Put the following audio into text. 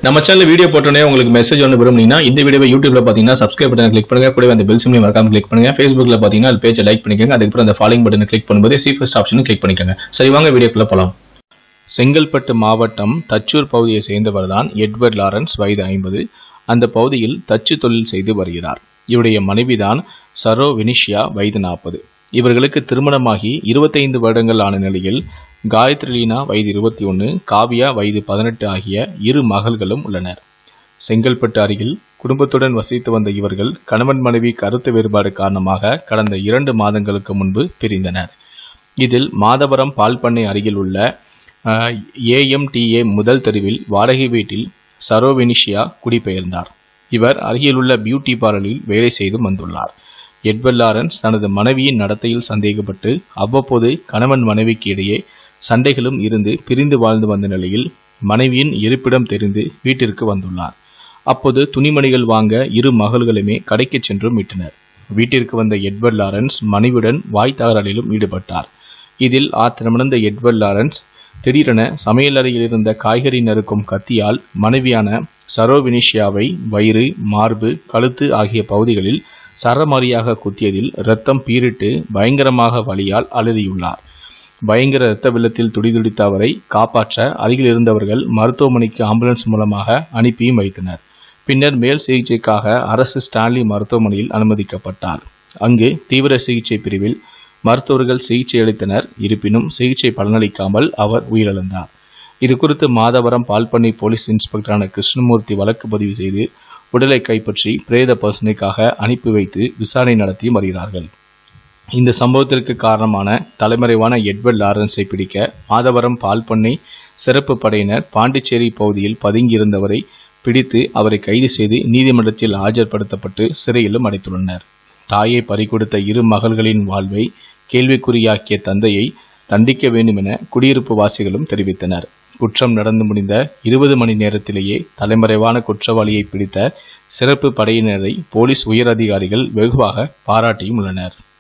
நம்ம channel video போட்டோன்னே உங்களுக்கு மெசேஜ் ஒன்று விரும்புனீங்கன்னா இந்த வீடியோவை யூடியூப்ல பார்த்தீங்கன்னா சப்ஸ்கிரைப் பட்டன் கிளிக் பண்ணுங்க கூடவே அந்த பெல் சிம்லையும் மறக்காம கிளிக் பண்ணுங்க ஃபேஸ்புக்ல பார்த்தீங்கன்னா அது பேஜை லைக் பண்ணிக்கோங்க அதுக்கப்புறம் அந்த ஃபாலோயிங் பட்டனை கிளிக் பண்ணும்போது சி ஃபர்ஸ்ட் ஆப்ஷனும் கிளிக் பண்ணிக்கோங்க சரி வாங்க வீடியோக்குள்ள போலாம் செங்கல்பட்டு மாவட்டம் தச்சூர் பகுதியை சேர்ந்தவர் தான் எட்வர்ட் லாரன்ஸ் வயது ஐம்பது அந்த பகுதியில் தச்சு தொழில் செய்து வருகிறார் இவருடைய மனைவிதான் சரோ வினிஷியா வயது நாற்பது இவர்களுக்கு திருமணமாகி இருபத்தைந்து வருடங்கள் ஆன நிலையில் காயத்ரி லீனா வயது இருபத்தி ஒன்று காவியா வயது பதினெட்டு ஆகிய இரு மகள்களும் உள்ளனர் செங்கல்பட்டு அருகில் குடும்பத்துடன் வசித்து வந்த இவர்கள் கணவன் மனைவி கருத்து வேறுபாடு காரணமாக கடந்த இரண்டு மாதங்களுக்கு முன்பு பிரிந்தனர் இதில் மாதவரம் பால் பண்ணை அருகில் உள்ள ஏஎம்டிஏ முதல் தெருவில் வாடகை வீட்டில் சரோவினிஷியா குடிபெயர்ந்தார் இவர் அருகிலுள்ள பியூட்டி பார்லரில் வேலை செய்து வந்துள்ளார் எட்வர்ட் லாரன்ஸ் தனது மனைவியின் நடத்தையில் சந்தேகப்பட்டு அவ்வப்போது கணவன் மனைவிக்கு இடையே சண்டைகளும் இருந்து பிரிந்து வாழ்ந்து வந்த நிலையில் மனைவியின் இருப்பிடம் தெரிந்து வீட்டிற்கு வந்துள்ளார் அப்போது துணிமணிகள் வாங்க இரு மகள்களுமே கடைக்கு சென்று மீட்டனர் வீட்டிற்கு வந்த எட்வர்ட் லாரன்ஸ் மனைவியுடன் வாய் தகராறிலும் ஈடுபட்டார் இதில் ஆத்திரமடைந்த எட்வர்ட் லாரன்ஸ் திடீரென சமையலறையில் இருந்த காய்கறி நறுக்கும் கத்தியால் மனைவியான சரோவினிஷியாவை வயிறு மார்பு கழுத்து ஆகிய பகுதிகளில் சரமாரியாக குத்தியதில் இரத்தம் பீரிட்டு பயங்கரமாக வலியால் அழுதியுள்ளார் பயங்கர இரத்த வெள்ளத்தில் துடிதுடித்த அவரை காப்பாற்ற அருகில் இருந்தவர்கள் மருத்துவமனைக்கு ஆம்புலன்ஸ் மூலமாக அனுப்பியும் வைத்தனர் பின்னர் மேல் சிகிச்சைக்காக அரசு ஸ்டான்லி மருத்துவமனையில் அனுமதிக்கப்பட்டார் அங்கு தீவிர சிகிச்சை பிரிவில் மருத்துவர்கள் சிகிச்சை அளித்தனர் இருப்பினும் சிகிச்சை பலனளிக்காமல் அவர் உயிரிழந்தார் இது குறித்து மாதவரம் பால்பண்ணை போலீஸ் இன்ஸ்பெக்டரான கிருஷ்ணமூர்த்தி வழக்கு பதிவு செய்து உடலை கைப்பற்றி பிரேத பரிசோதனைக்காக அனுப்பி வைத்து விசாரணை நடத்தி வருகிறார்கள் இந்த சம்பவத்திற்கு காரணமான தலைமறைவான எட்வர்ட் லாரன்ஸை பிடிக்க மாதவரம் பால்பண்ணை சிறப்பு படையினர் பாண்டிச்சேரி பகுதியில் பதுங்கியிருந்தவரை பிடித்து அவரை கைது செய்து நீதிமன்றத்தில் ஆஜர்படுத்தப்பட்டு சிறையிலும் அடைத்துள்ளனர் தாயை பறிகொடுத்த இரு மகள்களின் வாழ்வை கேள்விக்குறியாக்கிய தந்தையை தண்டிக்க வேண்டும் என குடியிருப்பு வாசிகளும் தெரிவித்தனர் குற்றம் நடந்து முடிந்த இருபது மணி நேரத்திலேயே தலைமறைவான குற்றவாளியை பிடித்த சிறப்பு படையினரை போலீஸ் உயர் அதிகாரிகள் வெகுவாக பாராட்டியும் உள்ளனர்